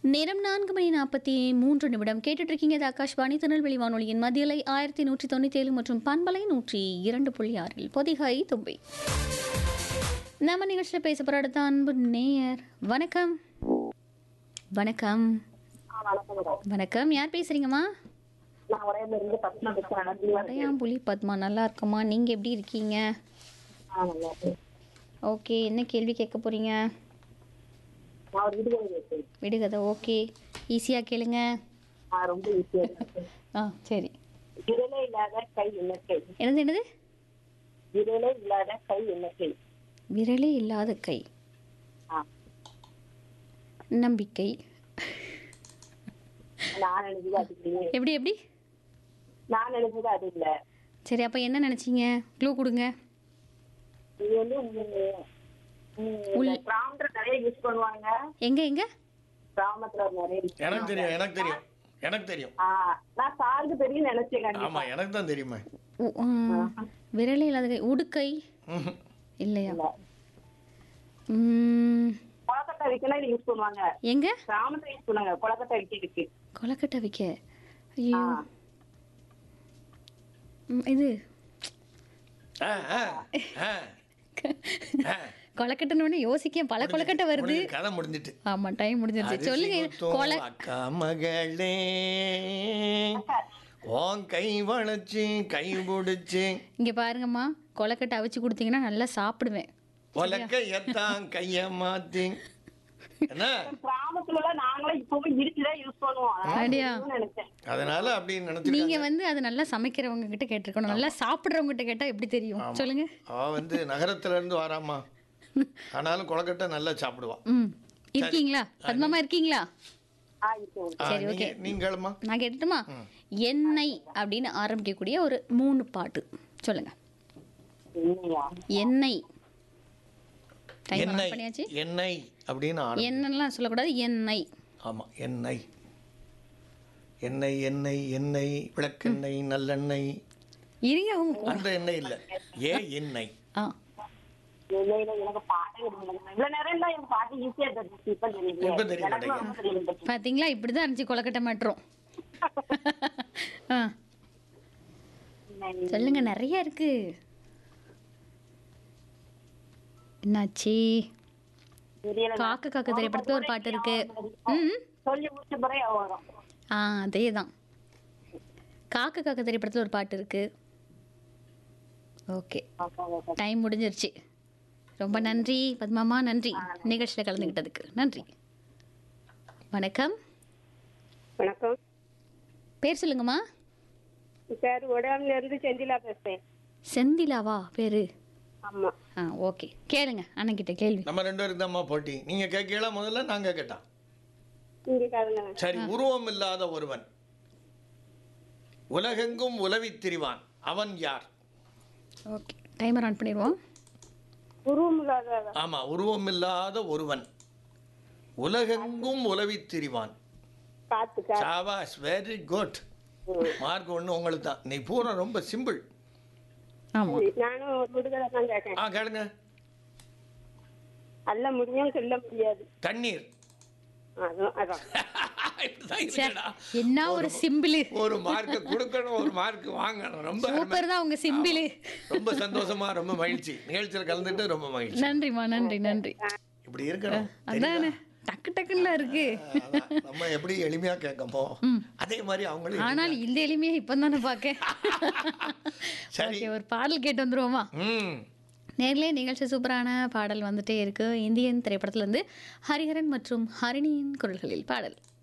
நேரம் நான்கு மணி நாற்பத்தி மூன்று நிமிடம் கேட்டுட்டு இருக்கீங்க இது ஆகாஷ்வாணி திருநெல்வேலி வானொலியின் மதியலை ஆயிரத்தி நூற்றி தொண்ணூற்றி ஏழு மற்றும் பண்பலை நூற்றி இரண்டு புள்ளி ஆறில் பொதிகை தும்பி நம்ம நிகழ்ச்சியில் பேச போகிற அடுத்த அன்பு நேயர் வணக்கம் வணக்கம் வணக்கம் யார் பேசுறீங்கம்மா நான் உடையில இருந்து பத்மா பேசுறேன் நல்லா இருக்கீங்களா? அடையாம்புலி பத்மா நல்லா இருக்கம்மா நீங்கள் எப்படி இருக்கீங்க ஆ, நல்லா இருக்கேன். ஓகே என்ன கேள்வி கேட்க போகிறீங்க நான் ஒரு விடுதலை பேசுறேன் விடுகதை ஓகே ஈஸியாக கேளுங்க நான் ரொம்ப ஈஸியா இருக்கு ஆ சரி விரலே இல்லாத கை எண்ணிக்கை என்னது என்னது விரலே இல்லாத கை எண்ணிக்கை விரலே இல்லாத கை ஆ நம்பிக்கை நான் நினைச்சது அது இல்லையே எப்படி எப்படி நான் நினைச்சது அது இல்ல சரி அப்போ என்ன நினச்சிங்க க்ளூ கொடுங்க இது வந்து கிராமத்துல நிறைய யூஸ் பண்ணுவாங்க எங்கே எங்கே கிராமத்துல நிறைய use எனக்கு தெரியும் எனக்கு தெரியும் எனக்கு தெரியும் ஆ, நான் சாருக்கு தெரியும் நினைச்சேன் கண்டிப்பா. ஆமா எனக்கு தான் தெரியுமே உ- ஆ, விரலே இல்லாத கை உடுக்கை ம்ஹும். இல்லையா இல்ல. ம், கொலக்கட்டை வைக்கணும் இது யூஸ் பண்ணுவாங்க எங்க கிராமத்துல யூஸ் பண்ணுவாங்க கொலக்கட்டை வைக்கிறதுக்கு கொலக்கட்டை வைக்க ஐயோ ஆ. ம், இது ஆ, ஆ, ஆ, ஆ. கொலக்கட்டைன்னு யோசிக்க பல கொலக்கட்டை வருது முடிஞ்சு, கதை முடிஞ்சிட்டு ஆமா டைம் முடிஞ்சிருச்சு அரிசி சொல்லுங்க குத்தும் கொல அக்கா மகளே உன் கை வளைச்சு கை பிடிச்சு இங்க பாருங்கம்மா கொலக்கட்டை அவிச்சு கொடுத்தீங்கன்னா நல்லா சாப்பிடுவேன் உலக்க எத்தான் கைய மாத்தி என்ன கிராமத்துல எல்லாம் நாங்களும் இப்பவும் இருக்குதான் யூஸ் பண்ணுவோம் அதான் அப்படியா? தெரியும்னு நினைச்சேன் அதனால அப்படின்னு நீங்க நினைச்சிருக்காங்க வந்து அது நல்லா சமைக்கிறவங்க கிட்ட கேட்டிருக்கணும் நல்லா சாப்பிடுறவங்க கிட்ட கேட்டா எப்படி தெரியும் சொல்லுங்க அவ வந்து நகரத்துல இருந்து வராமா ஆனாலும் கொலக்கட்டை நல்லா சாப்பிடுவா ம் இருக்கீங்களா பத்மமா இருக்கீங்களா ஆ இப்போ ஆ, சரி, நீங்க நீங்களுமா நான் கேட்டுட்டுமா எண்ணெய் அப்படின்னு ஆரம்பிக்கக்கூடிய ஒரு மூணு பாட்டு சொல்லுங்க இல்லையா எண்ணெய் டைம் எண்ணெய் பண்ணியாச்சு எண்ணெய் அப்படின்னு ஆரம்பி- எண்ணெய்லாம் சொல்லக்கூடாது எண்ணெய் ஆமா எண்ணெய் எண்ணெய் எண்ணெய் எண்ணெய் விளக்கெண்ணெய் நல்லெண்ணெய் இருங்க உங்க அந்த எண்ணெய் இல்ல ஏ எண்ணெய் ஆ இல்லையில எனக்கு பாட்டே கிடையாது இவ்வளவு நேரம் தான் எனக்கு பாட்டு ஈஸியா தெரிஞ்சிச்சு இப்ப தெரியுது இப்ப தெரிய எனக்கு ரொம்ப தெரியல பாத்தீங்களா இப்படிதான் இருந்துச்சு கொலக்கட்டை மாட்டுறோம் ஆ சொல்லுங்க நிறைய இருக்கு என்னாச்சு தெரியல காக்க காக்க திரைப்படத்துல ஒரு பாட்டு இருக்கு ம் சொல்லி முடிச்ச பிறகு வரும் ஆ அதே தான் காக்க காக்க திரைப்படத்தில் ஒரு பாட்டு இருக்கு ஓகே டைம் முடிஞ்சிருச்சு ரொம்ப நன்றி பத்மாமா நன்றி நிகழ்ச்சியில் கலந்துக்கிட்டதுக்கு நன்றி வணக்கம் வணக்கம் பேர் சொல்லுங்கம்மா சார் உடம்புல இருந்து செந்திலா பேசுறேன் செந்திலாவா பேரு ஆமா ஆ ஓகே கேளுங்க அண்ணன்கிட்ட கேள்வி நம்ம ரெண்டு பேருக்கு தான்மா போட்டி நீங்க கேட்கல முதல்ல நான் கேட்கட்டா இங்க காதுங்க சரி உருவம் இல்லாத ஒருவன் உலகெங்கும் உலவித் திரிவான் அவன் யார் ஓகே டைமர் ஆன் பண்ணிடுவோம் உருவம் இல்லாத ஆமா உருவம் இல்லாத ஒருவன் உலகெங்கும் உலவித் திரிவான் காத்து சாவாஸ் வெரி குட் மார்க் ஒன்று உங்களுக்கு தான் நீ பூரா ரொம்ப சிம்பிள் ஆமாம் நானும் ஒரு விடுதலை தான் கேட்கேன் ஆ கேளுங்க அல்ல முடியும் சொல்ல முடியாது தண்ணீர் அதான் அதான் இப்படிதான் இருக்குடா. என்ன ஒரு சிம்பிளு ஒரு மார்க் கொடுக்கணும் ஒரு மார்க் வாங்கணும் ரொம்ப அருமை. சூப்பர் தான் உங்க சிம்பிளு ரொம்ப சந்தோஷமா ரொம்ப மகிழ்ச்சி நிகழ்ச்சியில் கலந்துட்டு ரொம்ப மகிழ்ச்சி நன்றிம்மா நன்றி நன்றி இப்படி இருக்கணும் அதானே டக்கு டக்குன்னு இருக்கு அதான், நம்ம எப்படி எளிமையா கேட்கமோ அதே மாதிரி அவங்களும் ஆனால் இந்த எளிமையை இப்போ தானே பார்க்க சரி ஓகே ஒரு பாடல் கேட்டு வந்துருவோமா ம் நேர்லே நிகழ்ச்சி சூப்பரான பாடல் வந்துட்டே இருக்கு இந்தியன் திரைப்படத்துல இருந்து ஹரிஹரன் மற்றும் ஹரிணியின் குரல்களில் பாடல்